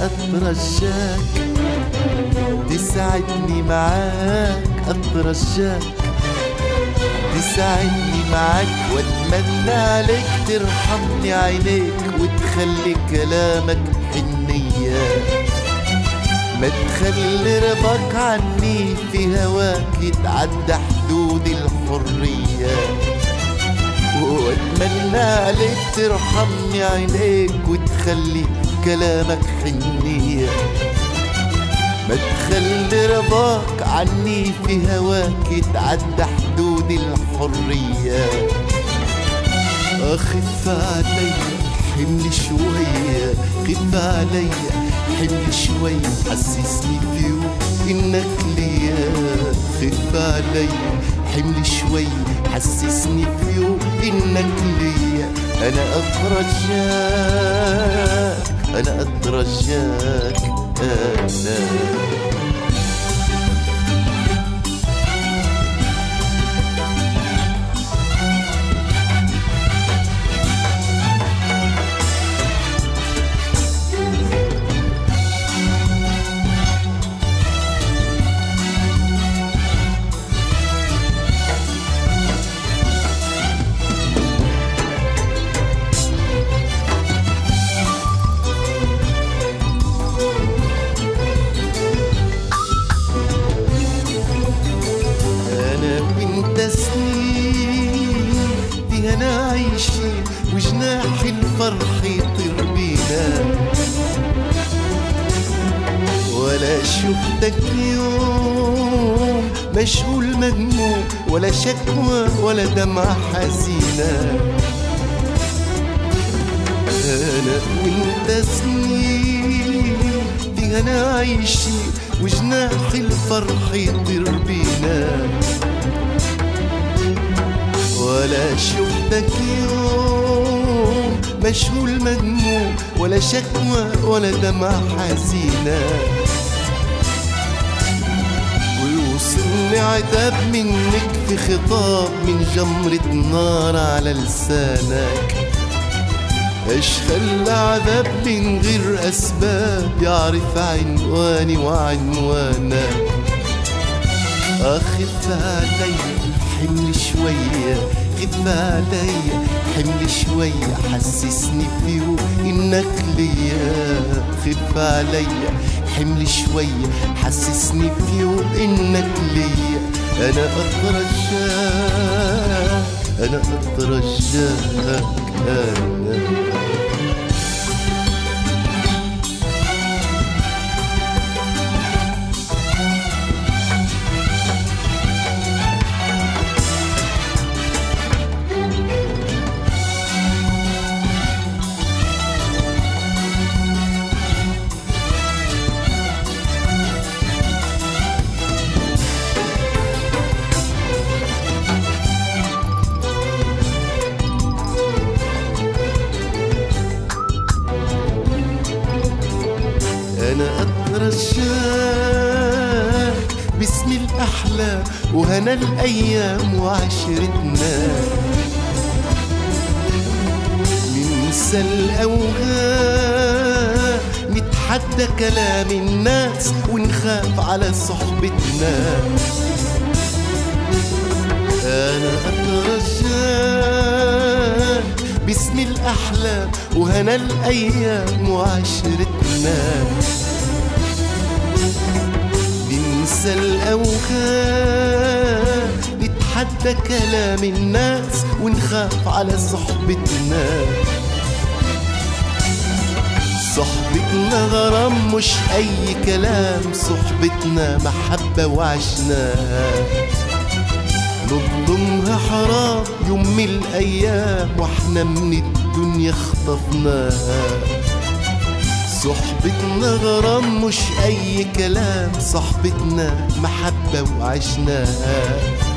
اترجاك تساعدني معاك اترجاك تساعدني معاك واتمنى عليك ترحمني عينيك وتخلي كلامك حنية ما تخلي رضاك عني في هواك يتعدى حدود الحرية واتمنى عليك ترحمني عينيك وتخلي كلامك حنية ما تخلي رضاك عني في هواك يتعدى حدود الحرية أخف علي حمل شوية خف علي حمل شوية حسسني في يوم إنك ليا خف علي حمل شوية حسسني في يوم إنك ليا أنا أترجاك أنا أترجاك أنا أنا وأنت سنين فيها نعيشين وجناح الفرح يطير بينا ولا شفتك يوم مشغول مهموم ولا شكوى ولا دمعة حزينة أنا وأنت سنين فيها نعيشين وجناح الفرح يطير بينا ولا شفتك يوم مشغول مهموم ولا شكوى ولا دمعة حزينة ويوصلني عتاب منك في خطاب من جمرة نار على لسانك ايش خلى عذاب من غير اسباب يعرف عنواني وعنوانك اخف علي الحمل شوية خف علي حمل شوية حسسني في يوم انك ليا خف علي حمل شوية حسسني في يوم انك ليا انا اترجاك انا اترجاك انا أنا أترجاك باسم الأحلام وهنا الأيام وعشرتنا ننسى الأوهام نتحدى كلام الناس ونخاف على صحبتنا أنا أترجاك باسم الأحلام وهنا الأيام وعشرتنا ننسى الأوهام نتحدى كلام الناس ونخاف على صحبتنا صحبتنا غرام مش أي كلام صحبتنا محبة وعشناها نظلمها حرام يوم من الأيام واحنا من الدنيا خطفناها صحبتنا غرام مش أي كلام صحبتنا محبة وعشناها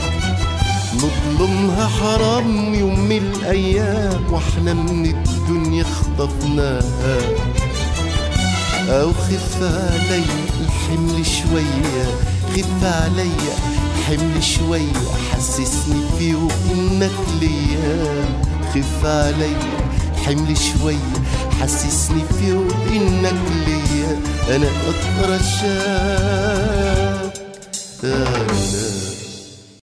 نظلمها حرام يوم من الأيام واحنا من الدنيا خطفناها أو خف علي الحمل شوية خف علي حمل شوية حسسني في يوم إنك ليا خف علي حمل شوية حسسني في يوم إنك ليا انا اترشاك انا